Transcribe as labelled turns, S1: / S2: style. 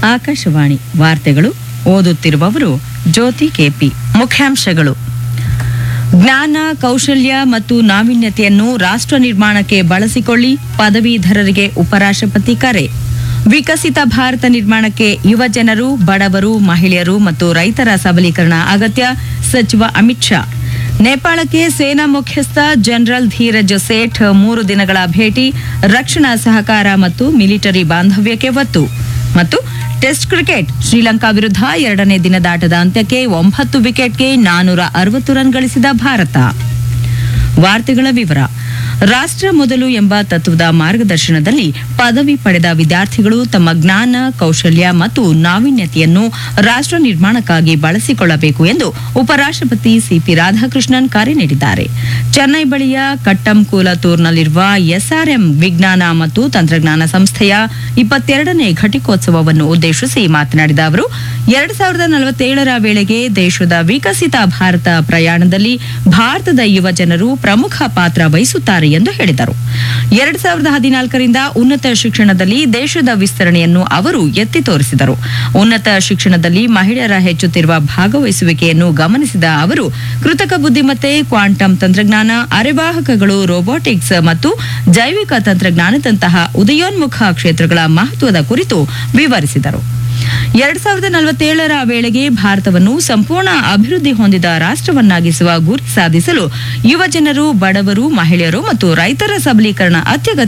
S1: ಆಕಾಶವಾಣಿ ವಾರ್ತೆಗಳು ಓದುತ್ತಿರುವವರು ಜ್ಯೋತಿ ಕೆಪಿ ಮುಖ್ಯಾಂಶಗಳು ಜ್ಞಾನ ಕೌಶಲ್ಯ ಮತ್ತು ನಾವೀನ್ಯತೆಯನ್ನು ರಾಷ್ಟ್ರ ನಿರ್ಮಾಣಕ್ಕೆ ಬಳಸಿಕೊಳ್ಳಿ ಪದವೀಧರರಿಗೆ ಉಪರಾಷ್ಟ್ರಪತಿ ಕರೆ ವಿಕಸಿತ ಭಾರತ ನಿರ್ಮಾಣಕ್ಕೆ ಯುವ ಜನರು ಬಡವರು ಮಹಿಳೆಯರು ಮತ್ತು ರೈತರ ಸಬಲೀಕರಣ ಅಗತ್ಯ ಸಚಿವ ಅಮಿತ್ ಶಾ ನೇಪಾಳಕ್ಕೆ ಸೇನಾ ಮುಖ್ಯಸ್ಥ ಜನರಲ್ ಧೀರಜ್ ಸೇಠ್ ಮೂರು ದಿನಗಳ ಭೇಟಿ ರಕ್ಷಣಾ ಸಹಕಾರ ಮತ್ತು ಮಿಲಿಟರಿ ಬಾಂಧವ್ಯಕ್ಕೆ ಒತ್ತು ಮತ್ತು ಟೆಸ್ಟ್ ಕ್ರಿಕೆಟ್ ಶ್ರೀಲಂಕಾ ವಿರುದ್ಧ ಎರಡನೇ ದಿನದಾಟದ ಅಂತ್ಯಕ್ಕೆ ಒಂಬತ್ತು ವಿಕೆಟ್ಗೆ ನಾನೂರ ಅರವತ್ತು ರನ್ ಗಳಿಸಿದ ಭಾರತ ವಾರ್ತೆಗಳ ವಿವರ ರಾಷ್ಟ್ರ ಮೊದಲು ಎಂಬ ತತ್ವದ ಮಾರ್ಗದರ್ಶನದಲ್ಲಿ ಪದವಿ ಪಡೆದ ವಿದ್ಯಾರ್ಥಿಗಳು ತಮ್ಮ ಜ್ಞಾನ ಕೌಶಲ್ಯ ಮತ್ತು ನಾವೀನ್ಯತೆಯನ್ನು ರಾಷ್ಟ್ರ ನಿರ್ಮಾಣಕ್ಕಾಗಿ ಬಳಸಿಕೊಳ್ಳಬೇಕು ಎಂದು ಉಪರಾಷ್ಟ್ರಪತಿ ಸಿಪಿ ರಾಧಾಕೃಷ್ಣನ್ ಕರೆ ನೀಡಿದ್ದಾರೆ ಚೆನ್ನೈ ಬಳಿಯ ಕಟ್ಟಂಕೂಲತೂರ್ನಲ್ಲಿರುವ ಎಸ್ಆರ್ಎಂ ವಿಜ್ಞಾನ ಮತ್ತು ತಂತ್ರಜ್ಞಾನ ಸಂಸ್ಥೆಯ ಇಪ್ಪತ್ತೆರಡನೇ ಘಟಿಕೋತ್ಸವವನ್ನು ಉದ್ದೇಶಿಸಿ ಮಾತನಾಡಿದ ಅವರು ಎರಡು ಸಾವಿರದ ನಲವತ್ತೇಳರ ವೇಳೆಗೆ ದೇಶದ ವಿಕಸಿತ ಭಾರತ ಪ್ರಯಾಣದಲ್ಲಿ ಭಾರತದ ಯುವ ಜನರು ಪ್ರಮುಖ ಪಾತ್ರ ವಹಿಸುತ್ತಾರೆ ಎಂದು ಹೇಳಿದರು ಎರಡು ಸಾವಿರದ ಹದಿನಾಲ್ಕರಿಂದ ಉನ್ನತ ಶಿಕ್ಷಣದಲ್ಲಿ ದೇಶದ ವಿಸ್ತರಣೆಯನ್ನು ಅವರು ಎತ್ತಿ ತೋರಿಸಿದರು ಉನ್ನತ ಶಿಕ್ಷಣದಲ್ಲಿ ಮಹಿಳೆಯರ ಹೆಚ್ಚುತ್ತಿರುವ ಭಾಗವಹಿಸುವಿಕೆಯನ್ನು ಗಮನಿಸಿದ ಅವರು ಕೃತಕ ಬುದ್ಧಿಮತ್ತೆ ಕ್ವಾಂಟಮ್ ತಂತ್ರಜ್ಞಾನ ಅರೆವಾಹಕಗಳು ರೋಬೋಟಿಕ್ಸ್ ಮತ್ತು ಜೈವಿಕ ತಂತ್ರಜ್ಞಾನದಂತಹ ಉದಯೋನ್ಮುಖ ಕ್ಷೇತ್ರಗಳ ಮಹತ್ವದ ಕುರಿತು ವಿವರಿಸಿದರು ಎರಡ್ ಸಾವಿರದ ನಲವತ್ತೇಳರ ವೇಳೆಗೆ ಭಾರತವನ್ನು ಸಂಪೂರ್ಣ ಅಭಿವೃದ್ಧಿ ಹೊಂದಿದ ರಾಷ್ಟ್ರವನ್ನಾಗಿಸುವ ಗುರಿ ಸಾಧಿಸಲು ಯುವ ಜನರು ಬಡವರು ಮಹಿಳೆಯರು ಮತ್ತು ರೈತರ ಸಬಲೀಕರಣ ಅತ್ಯಗತ್ಯ